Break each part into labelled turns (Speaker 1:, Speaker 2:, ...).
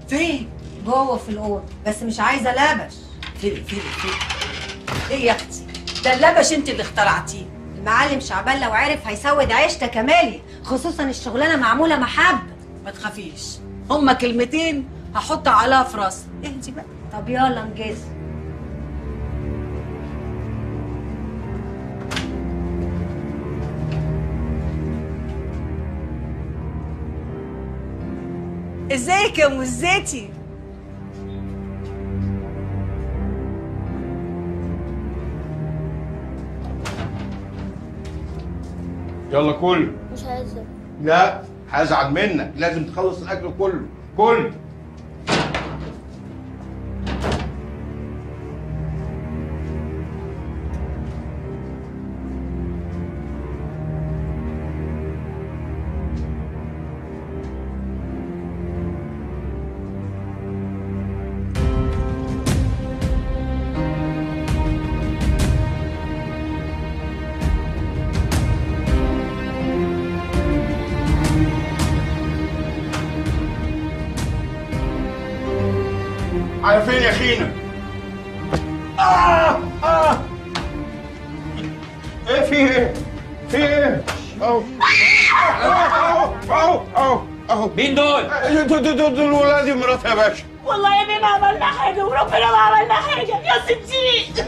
Speaker 1: فين
Speaker 2: جوه في الاوضه بس مش عايزه لبش
Speaker 1: فين فين فين ايه يا اختي ده اللبش انت اللي اخترعتيه
Speaker 2: المعلم شعبان لو عرف هيسود عيشتك كمالي خصوصا الشغلانه معموله محبه
Speaker 1: ما تخافيش هما كلمتين هحط عليها في راسي اهدي بقى
Speaker 2: طب يلا انجز
Speaker 1: ازيك يا مزتي
Speaker 3: يلا كل
Speaker 4: مش عايزة
Speaker 3: لا هزعل منك لازم تخلص الاكل كله كل على فين يا خينا آه آه ايه في ايه في ايه اهو اهو اهو اهو اهو
Speaker 5: مين دول؟
Speaker 3: دول دول دول دول ولادي ومراتي يا باشا
Speaker 6: والله يا بيه ما عملنا حاجة وربنا ما عملنا حاجة يا ستي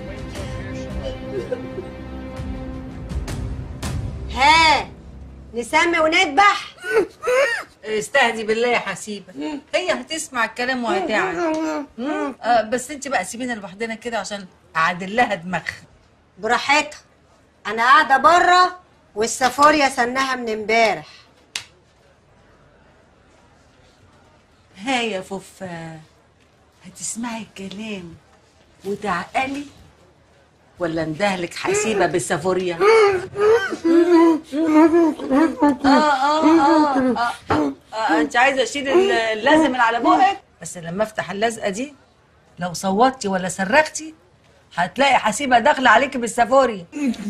Speaker 2: ها نسمي وندبح
Speaker 1: استهدي بالله يا حسيبه هي هتسمع الكلام وهتعمل مم. آه بس انت بقى سيبينا لوحدنا كده عشان اعدل لها دماغها
Speaker 2: براحتها انا قاعده بره والسافوريا سنها من امبارح
Speaker 1: ها يا فوفا هتسمعي الكلام وتعقلي ولا اندهلك حسيبه بالسافوريا آه آه آه آه آه آه انت عايزه اشيل ال- اللازم اللي على بقك بس لما افتح اللزقه دي لو صوتي ولا صرختي هتلاقي حسيبه داخله عليكي بالسافوريا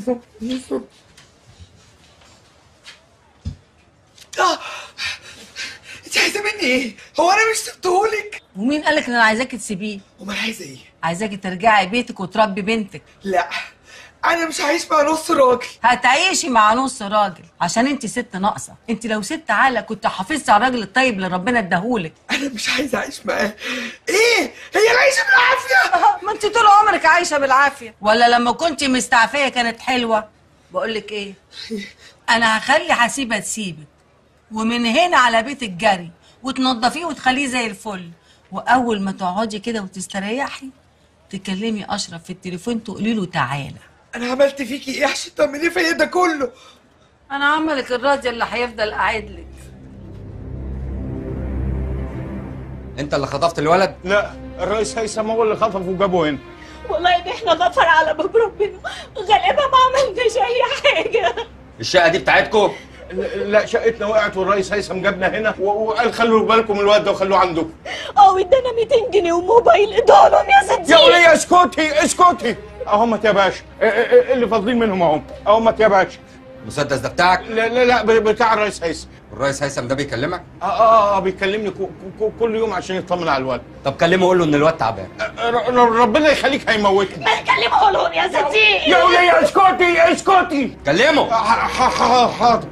Speaker 7: انت عايزه مني ايه؟ هو انا مش سبتهولك؟
Speaker 1: ومين قالك ان انا عايزاكي تسيبيه
Speaker 7: امال عايزه ايه؟
Speaker 1: عايزاكي ترجعي بيتك وتربي بنتك
Speaker 7: لا انا مش عايش مع نص راجل
Speaker 1: هتعيشي مع نص راجل عشان انت ست ناقصه انت لو ست عاقله كنت حافظتي على الراجل الطيب اللي ربنا اداهولك
Speaker 7: انا مش عايز اعيش معاه ايه؟ هي العيشه بالعافيه
Speaker 1: ما انت طول عمرك عايشه بالعافيه ولا لما كنت مستعفيه كانت حلوه بقول لك ايه انا هخلي حسيبه تسيبك ومن هنا على بيت الجري وتنضفيه وتخليه زي الفل واول ما تقعدي كده وتستريحي تكلمي اشرف في التليفون تقولي له تعالى
Speaker 7: انا عملت فيكي ايه عشان تعملي فيا ده كله؟
Speaker 1: انا عملك الراضي اللي هيفضل قاعد لك
Speaker 5: انت اللي خطفت الولد؟
Speaker 3: لا الرئيس هيثم هو اللي خطفه وجابه هنا
Speaker 6: والله يا بيه احنا غفر على باب ربنا غالبا ما عملناش اي حاجة
Speaker 5: الشقه دي بتاعتكم؟
Speaker 3: لا شقتنا وقعت والرئيس هيثم جابنا هنا و- وقال خلوا بالكم من الواد ده وخلوه عندكم
Speaker 6: اه وادانا 200 جنيه وموبايل ادوا لهم يا ستي
Speaker 3: يا ولية اسكتي اسكتي اهمت يا باشا إيه- إيه- إيه اللي فاضلين منهم اهم اهمت يا باشا
Speaker 5: المسدس ده بتاعك؟
Speaker 3: لا لا لا ب- بتاع الرئيس هيثم
Speaker 5: والرئيس هيثم ده بيكلمك؟
Speaker 3: اه اه اه بيكلمني كو- كو- كل يوم عشان يطمن على الواد
Speaker 5: طب كلمه قول له ان الواد تعبان
Speaker 3: ر- ر- ربنا يخليك هيموتني
Speaker 6: ما تكلموا لهم يا ستي
Speaker 3: يا ولية اسكتي اسكتي
Speaker 5: كلمه
Speaker 3: ح- ح- ح- حاضر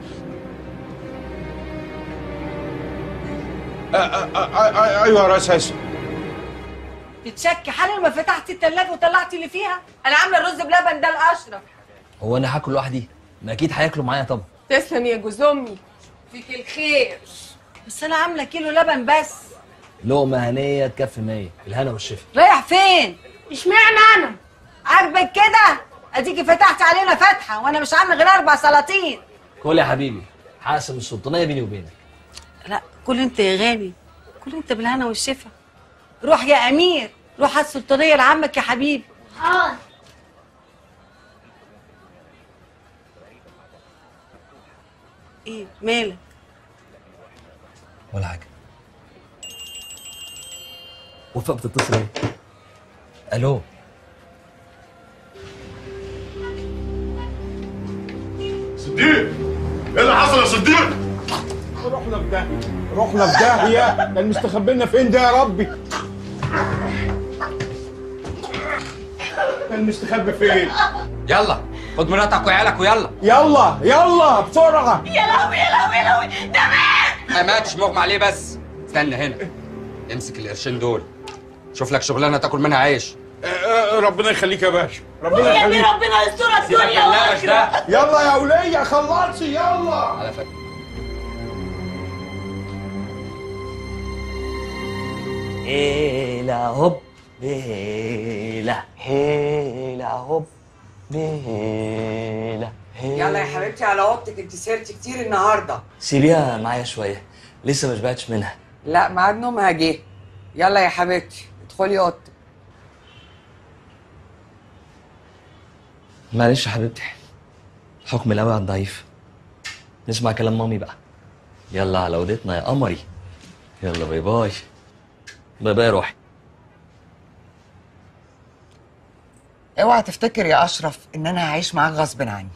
Speaker 3: آه، آه، آه، آه، ايوه يا رئيس هيثم
Speaker 1: تتشكي حال ما فتحتي التلاجة وطلعتي اللي فيها انا عامله الرز بلبن ده لاشرف
Speaker 8: هو انا هاكل لوحدي ما اكيد هياكلوا معايا طبعا
Speaker 9: تسلم يا جوز امي
Speaker 1: فيك الخير بس انا عامله كيلو لبن بس
Speaker 8: لقمه هنيه تكفي 100 الهنا والشفا
Speaker 1: رايح فين
Speaker 2: اشمعنى انا
Speaker 1: عاجبك كده اديكي فتحتي علينا فتحه وانا مش عامله غير اربع سلاطين
Speaker 8: كل يا حبيبي حاسم السلطانيه بيني وبينك
Speaker 1: لا كل انت يا غالي كل انت بالهنا والشفا روح يا امير روح على السلطانيه لعمك يا حبيبي
Speaker 4: حاضر
Speaker 1: ايه مالك
Speaker 8: ولا حاجه وفاء بتتصل ايه الو
Speaker 3: صديق ايه اللي حصل يا صديق؟ رحنا في داهيه رحنا في داهيه كان مستخبي لنا فين ده يا ربي كان مستخبي فين
Speaker 5: يلا خد مراتك وعيالك ويلا
Speaker 3: يلا يلا بسرعه
Speaker 6: يا لهوي يا لهوي يا لهوي ده مات
Speaker 5: ما ماتش مغمى عليه بس استنى هنا امسك القرشين دول شوف لك شغلانه تاكل منها عيش
Speaker 3: آه، آه، ربنا يخليك يا باشا ربنا
Speaker 6: يا ابني
Speaker 3: يخليك
Speaker 6: ربنا يسترك
Speaker 5: سيبك
Speaker 6: دنيا
Speaker 5: النقش ده
Speaker 6: واخره
Speaker 3: يلا يا وليه خلصي يلا
Speaker 5: على فكره
Speaker 8: هيلا هوب هيلا هيلا هوب هيلا
Speaker 4: يلا يا حبيبتي على اوضتك انت سهرتي كتير النهارده
Speaker 8: سيبيها معايا شويه لسه ما شبعتش منها
Speaker 4: لا ميعاد نومها جه يلا يا حبيبتي ادخلي اوضتك
Speaker 8: معلش يا حبيبتي حكم القوي على الضعيف نسمع كلام مامي بقى يلا على اوضتنا يا قمري يلا باي باي باي باي يا روحي
Speaker 4: اوعى تفتكر يا اشرف ان انا هعيش معاك غصب عني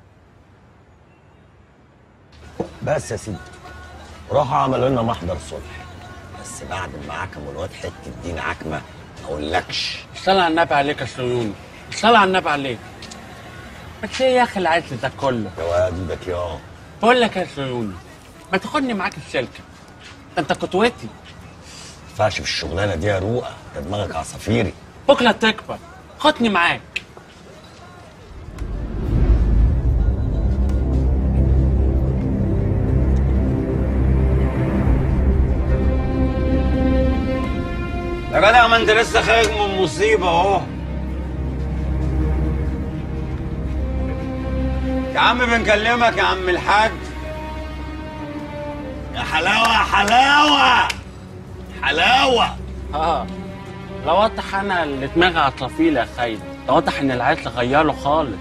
Speaker 9: بس يا سيدي راحوا عملوا لنا محضر صلح بس بعد ما عكموا الواد حته دين عكمه ما اقولكش
Speaker 10: صلى على النبي عليك يا صهيوني صلى على النبي عليك بس ايه يا اخي العزل ده كله
Speaker 9: يا واد ايدك يا
Speaker 10: بقول لك يا صهيوني ما تاخدني معاك الشركه ده انت قدوتي
Speaker 9: ما ينفعش في الشغلانه دي يا روقه ده دماغك عصافيري
Speaker 10: بكره تكبر خدني معاك
Speaker 9: يا جدع ما انت لسه خارج من مصيبه اهو يا عم بنكلمك يا عم الحاج يا حلاوه يا حلاوه حلاوه
Speaker 10: اه لو واضح انا اللي دماغي عطلفيل يا خايد ده واضح ان العزل غيره خالص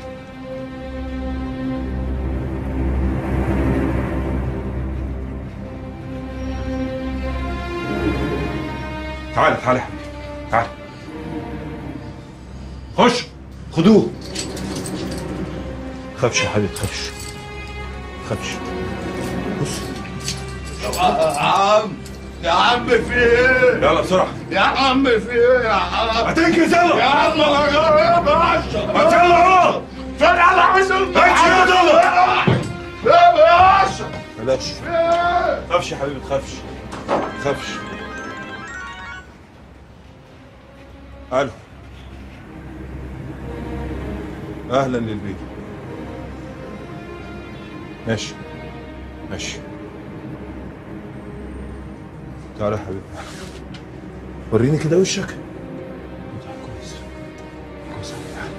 Speaker 3: تعال تعال يا حبيبي تعال خش خدوه خافش يا حبيبي خافش خافش بص
Speaker 7: يا عم يا عم في ايه؟
Speaker 3: يلا بسرعه
Speaker 7: يا عم في ايه يا عم؟
Speaker 3: هتنجز يلا
Speaker 7: يا عم يا باشا
Speaker 3: ما يلا اهو
Speaker 7: فين على عايز
Speaker 3: هاتش يلا
Speaker 7: يا باشا
Speaker 3: بلاش
Speaker 7: في ايه؟
Speaker 3: خافش يا حبيبي تخافش تخافش الو اهلا للبيت ماشي ماشي تعالى يا حبيبي وريني كده وشك كويس كويس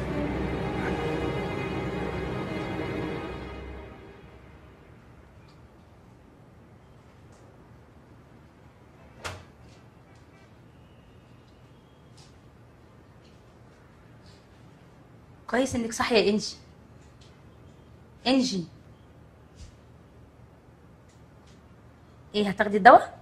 Speaker 11: كويس انك صاحيه يا انجي انجي ايه هتاخدي الدواء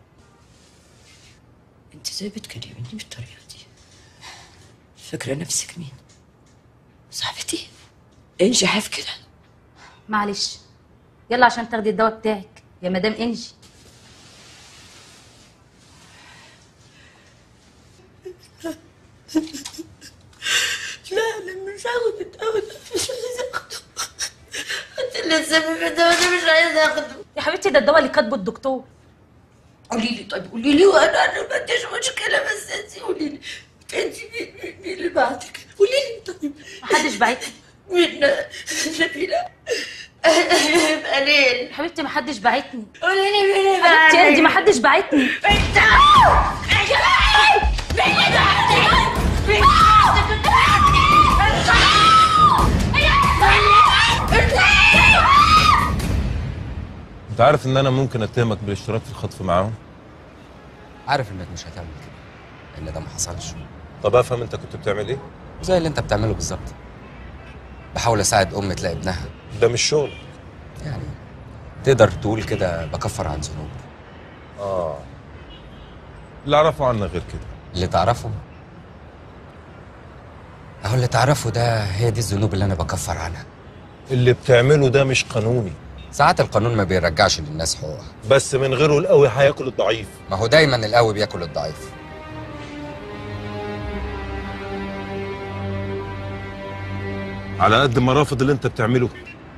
Speaker 12: انت ازاي بتكلميني بالطريقه دي فاكره نفسك مين صاحبتي انجي حاف كده
Speaker 11: معلش يلا عشان تاخدي الدواء بتاعك يا مدام انجي
Speaker 12: لا انا مش هاخد الدواء ده مش عايزه اخده انت اللي السبب الدواء ده مش عايزه اخده
Speaker 11: يا حبيبتي ده الدواء اللي كاتبه الدكتور
Speaker 12: قولي لي طيب قولي لي وانا انا ما عنديش مشكله بس انت قولي لي انت مين مين- مين اللي بعتك قولي لي طيب
Speaker 11: محدش بعتني
Speaker 12: مين نبيله يبقى ليل
Speaker 11: يا حبيبتي محدش بعتني
Speaker 12: قولي لي مين اللي
Speaker 11: حبيبتي
Speaker 12: بعتك
Speaker 11: اهدي محدش بعتني
Speaker 12: انت
Speaker 3: انت عارف ان انا ممكن اتهمك بالاشتراك في الخطف معاهم
Speaker 5: عارف انك مش هتعمل كده ان ده ما حصلش
Speaker 3: طب افهم انت كنت بتعمل ايه
Speaker 5: زي اللي انت بتعمله بالظبط بحاول اساعد ام تلاقي ابنها
Speaker 3: ده مش شغل
Speaker 5: يعني تقدر تقول كده بكفر عن ذنوب
Speaker 3: اه اللي اعرفه عنك غير كده
Speaker 5: اللي تعرفه اهو اللي تعرفه ده هي دي الذنوب اللي انا بكفر عنها
Speaker 3: اللي بتعمله ده مش قانوني
Speaker 5: ساعات القانون ما بيرجعش للناس حقوقها
Speaker 13: بس من غيره القوي هياكل الضعيف
Speaker 5: ما هو دايما القوي بياكل الضعيف
Speaker 13: على قد ما رافض اللي انت بتعمله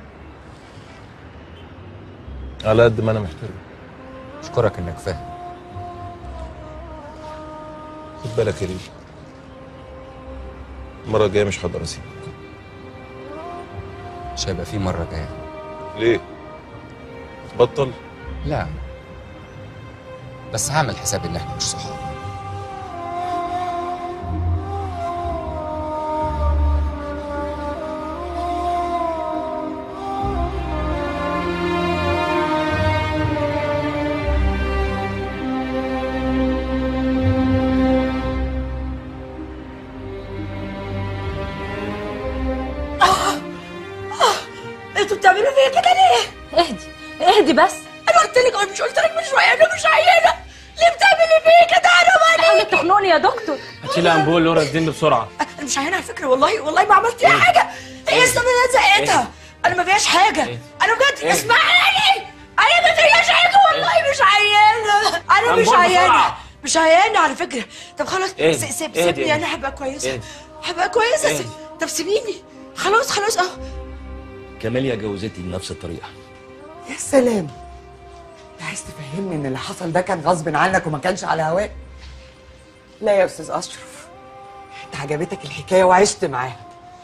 Speaker 13: على قد ما انا محترم
Speaker 5: اشكرك انك فاهم
Speaker 13: خد بالك يا ليلى المره الجايه مش هقدر اسيبك
Speaker 5: مش هيبقى في مره جايه
Speaker 13: ليه بطل
Speaker 5: لا بس هعمل حسابي ان احنا مش صحاب
Speaker 12: انتوا بتعملوا فيا كده ليه؟
Speaker 11: اهدي اهدي بس
Speaker 12: انا قلت لك أنا مش قلت لك من شويه انا مش عيانه ليه بتعملي فيا كده انا
Speaker 11: تحاولي تخنقني يا دكتور
Speaker 10: هاتي لي امبول لورا الدين بسرعه
Speaker 12: انا مش عيانه على فكره والله والله ما عملت فيها حاجه هي السبب اللي زقتها انا ما فيهاش حاجه انا بجد
Speaker 10: إيه؟
Speaker 12: اسمعيني انا ما فيهاش حاجه والله مش عيانه انا مش
Speaker 10: أنبول
Speaker 12: عيانه
Speaker 10: بسرعة.
Speaker 12: مش عيانه على فكره طب خلاص
Speaker 10: إيه؟
Speaker 12: س- سيب
Speaker 10: إيه
Speaker 12: سيبني
Speaker 10: دي؟
Speaker 12: انا هبقى كويسه
Speaker 10: إيه؟
Speaker 12: هبقى كويسه
Speaker 10: إيه؟
Speaker 12: سيب- طب سيبيني خلاص خلاص اهو
Speaker 8: كاميليا جوزتني بنفس الطريقه
Speaker 4: يا سلام انت عايز تفهمني ان اللي حصل ده كان غصب عنك وما كانش على هواك لا يا استاذ اشرف انت عجبتك الحكايه وعشت معاها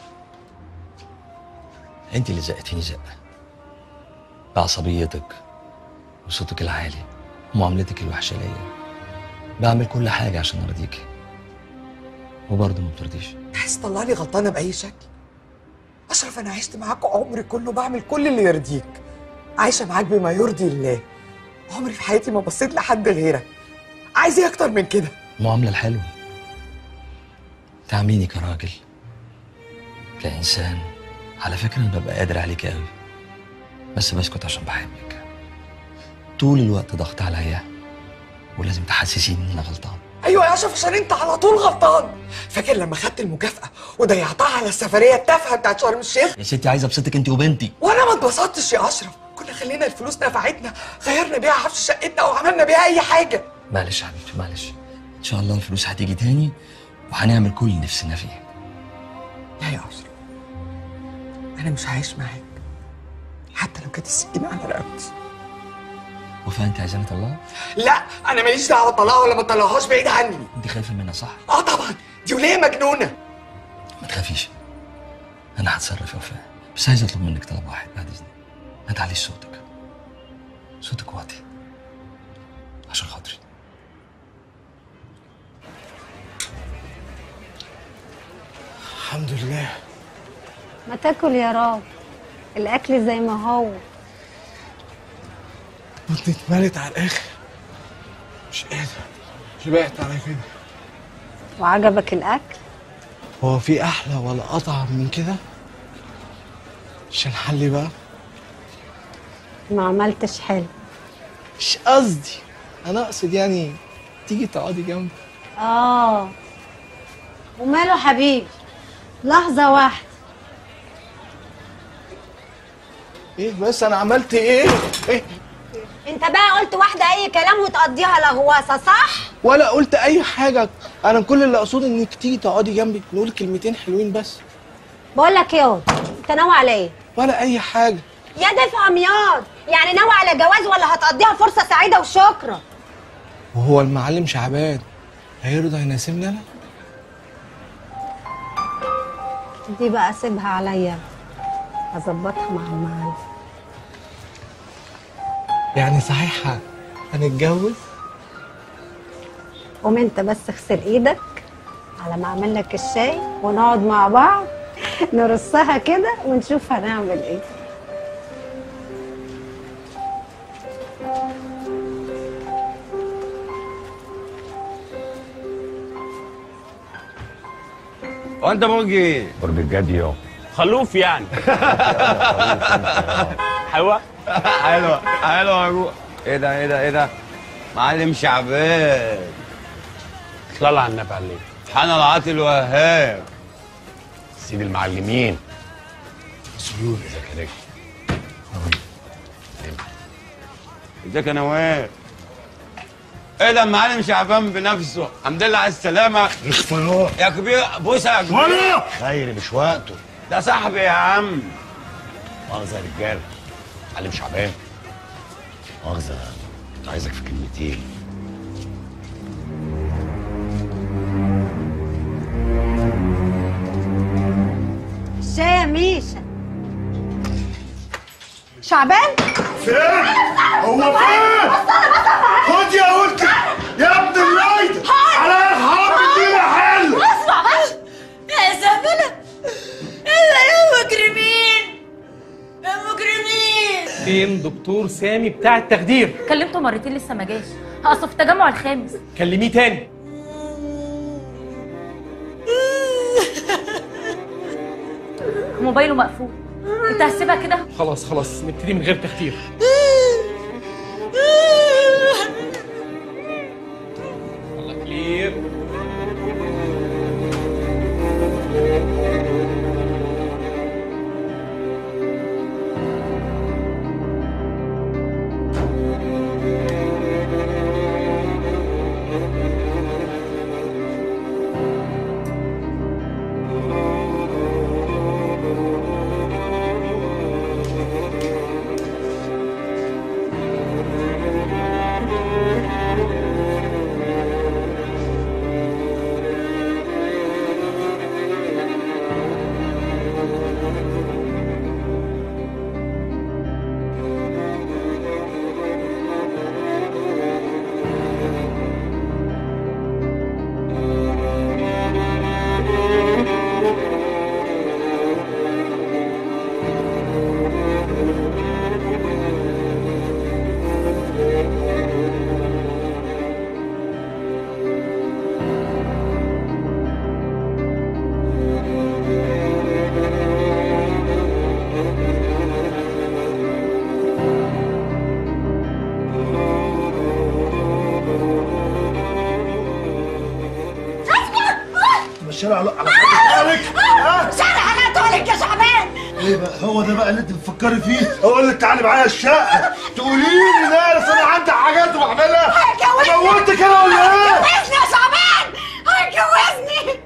Speaker 8: انت اللي زقتيني زقه بعصبيتك وصوتك العالي ومعاملتك الوحشه ليا بعمل كل حاجه عشان ارضيكي وبرضه ما بترضيش
Speaker 4: انت عايز تطلعني غلطانه باي شكل اشرف انا عشت معاك عمري كله بعمل كل اللي يرضيك عايشه معاك بما يرضي الله عمري في حياتي ما بصيت لحد غيرك عايز ايه اكتر من كده
Speaker 8: المعامله الحلوه تعامليني كراجل كإنسان على فكرة أنا ببقى قادر عليك قوي بس بسكت عشان بحبك طول الوقت ضغط عليا ولازم تحسسيني إن أنا غلطان
Speaker 4: ايوه يا اشرف عشان انت على طول غلطان فاكر لما خدت المكافاه وضيعتها على السفريه التافهه بتاعت شرم الشيخ
Speaker 8: يا ستي عايز أبسطك أنت وبنتي
Speaker 4: وانا ما اتبسطتش يا اشرف كنا خلينا الفلوس نفعتنا غيرنا بيها عفش شقتنا او عملنا بيها اي حاجه
Speaker 8: معلش يا حبيبتي معلش إن شاء الله الفلوس هتيجي تاني وهنعمل كل اللي نفسنا فيه
Speaker 4: لا يا اشرف انا مش عايش معاك حتى لو كانت السكينه على رقبتي
Speaker 8: وفاء أنت عايزاني أطلعها؟
Speaker 4: لا انا ماليش دعوه طلعها ولا ما طلعهاش بعيد عني
Speaker 8: أنت خايفة منها صح؟
Speaker 4: اه طبعا دي وليه مجنونه
Speaker 8: ما تخافيش أنا هتصرف يا وفاء بس عايز أطلب منك طلب واحد بعد إذنك ما تعليش صوتك صوتك واطي عشان خاطري
Speaker 7: الحمد لله
Speaker 14: ما تاكل يا راجل الاكل زي ما هو
Speaker 7: بطني اتملت على الاخر مش قادر شبعت على كده
Speaker 14: وعجبك الاكل
Speaker 7: هو في احلى ولا اطعم من كده عشان حلي بقى
Speaker 14: ما عملتش حلو
Speaker 7: مش قصدي انا اقصد يعني تيجي تقعدي جنبي
Speaker 14: اه وماله حبيبي لحظة واحدة
Speaker 7: ايه بس انا عملت ايه ايه
Speaker 2: انت بقى قلت واحدة اي كلام وتقضيها لغواصة صح؟
Speaker 7: ولا قلت اي حاجه انا كل اللي اقصده انك تيجي تقعدي جنبي نقول كلمتين حلوين بس
Speaker 2: بقول لك ايه اهو، انت ناوي على ايه؟
Speaker 7: ولا اي حاجه
Speaker 2: يا دفع مياض يعني ناوي على جواز ولا هتقضيها فرصة سعيدة وشكرا
Speaker 7: وهو المعلم شعبان هيرضى يناسبني انا
Speaker 14: دي بقى سيبها عليا هظبطها مع المعلم
Speaker 7: يعني صحيح هنتجوز
Speaker 14: قوم انت بس اغسل ايدك على ما اعمل لك الشاي ونقعد مع بعض نرصها كده ونشوف هنعمل ايه
Speaker 9: هو انت برج ايه؟ برج الجدي اهو
Speaker 10: خلوف يعني حلوه
Speaker 9: حلوه حلوه يا جو ايه ده ايه ده ايه ده؟ معلم شعبان
Speaker 10: صلى على النبي عليه
Speaker 9: سبحان العاطي الوهاب
Speaker 10: سيد المعلمين
Speaker 9: سيول زكريا
Speaker 15: ازيك يا نواف ايه ده المعلم شعبان بنفسه الحمد لله على السلامة
Speaker 9: اخفاء
Speaker 15: يا كبير بوسة يا كبير
Speaker 9: ولا خير مش وقته
Speaker 15: ده صاحبي يا عم
Speaker 9: مؤاخذة يا رجالة معلم شعبان مؤاخذة كنت عايزك في كلمتين
Speaker 14: الشاي يا ميشا شعبان
Speaker 3: فين؟ هو فين؟ خد يا قلت يا ابن الليل على الحرام الدنيا حل
Speaker 12: اسمع بس يا زبلة يا مجرمين يا مجرمين
Speaker 16: فين دكتور سامي بتاع التخدير
Speaker 11: كلمته مرتين لسه ما جاش اصله في التجمع الخامس
Speaker 16: كلميه تاني
Speaker 11: موبايله مقفول انت هسيبها كده
Speaker 16: خلاص خلاص نبتدي من غير تخدير يلا كلير
Speaker 3: مشينا على على حالك ها؟
Speaker 12: شارع حاجات لك يا شعبان
Speaker 3: ايه بقى هو ده بقى اللي انت بتفكري فيه اقول لك تعالي معايا الشقه تقولي لي لا اصل انا عندي حاجات بعملها
Speaker 12: هيجوزني
Speaker 3: موتك انا ولا ايه
Speaker 12: هيجوزني يا شعبان هيجوزني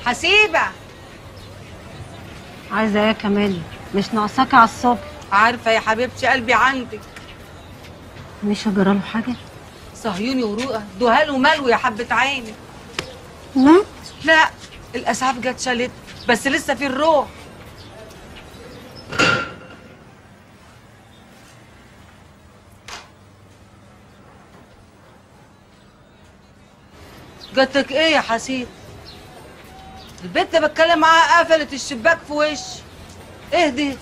Speaker 1: حسيبه
Speaker 14: عايزه ايه كمان مش ناقصاك على الصبح
Speaker 1: عارفه يا حبيبتي قلبي عندك
Speaker 14: مش هجرى له حاجه
Speaker 1: صهيوني ورؤى دهال وملو يا حبه عيني
Speaker 14: لا
Speaker 1: لا الاسعاف جت شالت بس لسه في الروح جاتك ايه يا حسين البنت بتكلم معاها قفلت الشباك في وشي اهدي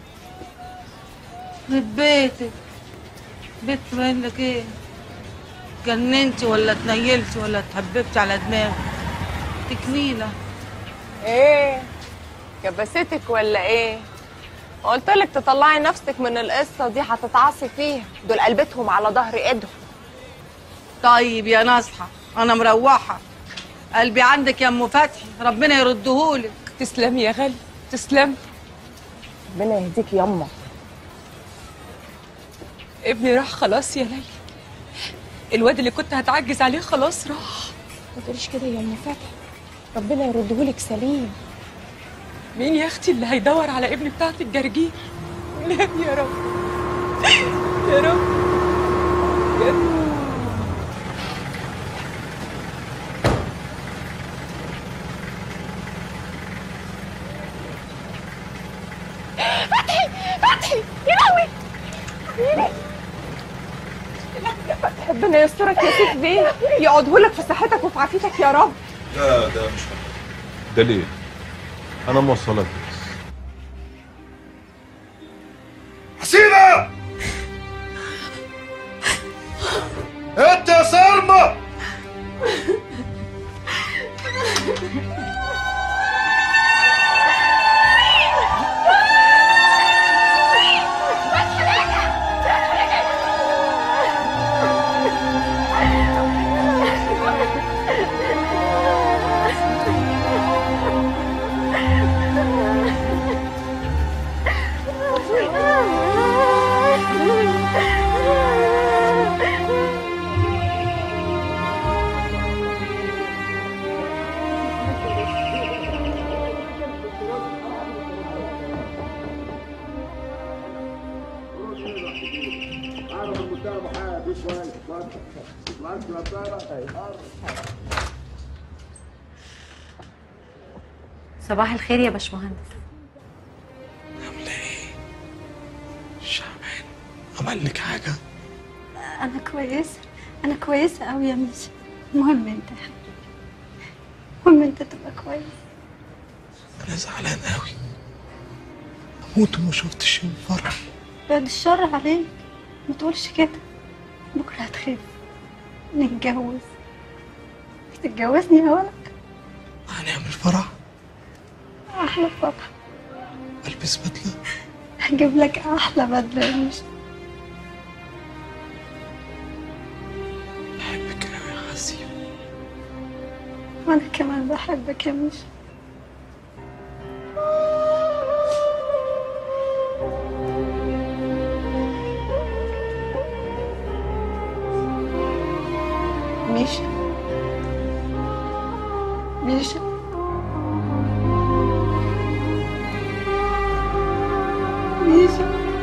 Speaker 1: من بيتك بيت منك ايه جننتي ولا اتنيلتي ولا اتهببتي على دماغي تكميله
Speaker 17: ايه كبستك ولا ايه قلت لك تطلعي نفسك من القصه دي هتتعصي فيها دول قلبتهم على ظهر ايدهم
Speaker 1: طيب يا نصحى انا مروحه قلبي عندك يا ام فتحي ربنا يردهولك
Speaker 17: تسلمي يا غالي تسلمي ربنا يهديك ياما ابني راح خلاص يا ليلى الواد اللي كنت هتعجز عليه خلاص راح ما تقوليش كده يا ام فتحي ربنا يردهولك سليم مين يا اختي اللي هيدور على ابني بتاعت الجرجير نعم يا رب يا رب يا رب فتحي فتحي يا لهوي يا فتحي ربنا يسترك يا سيف بيه يقعدهولك في صحتك وفي عافيتك يا رب
Speaker 13: لا ده مش ده ليه؟ انا موصلك
Speaker 3: حسيبة انت يا صارمة
Speaker 11: صباح الخير يا باشمهندس
Speaker 7: شعبان عمل لك حاجه
Speaker 14: انا كويسه انا كويسه قوي يا ميشا المهم انت يا حبيبي المهم انت تبقى كويس
Speaker 7: انا زعلان قوي اموت وما شفتش الفرح
Speaker 14: بعد الشر عليك ما تقولش كده بكره هتخف نتجوز تتجوزني يا ولد
Speaker 7: هنعمل فرح
Speaker 14: احلى فرح
Speaker 7: البس بدله
Speaker 14: هجيب لك احلى بدله يا ميشا
Speaker 7: بحبك قوي يا حسيب
Speaker 14: وانا كمان بحبك يا ميشا ميشا ميشا ميشا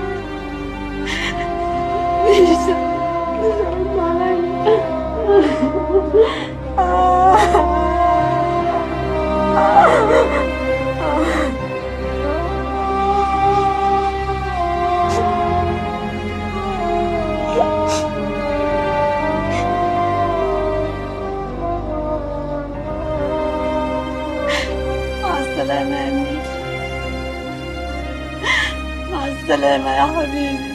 Speaker 14: ميشا ميشا رد عليا مع السلامة يا ميشا مع السلامة يا حبيبي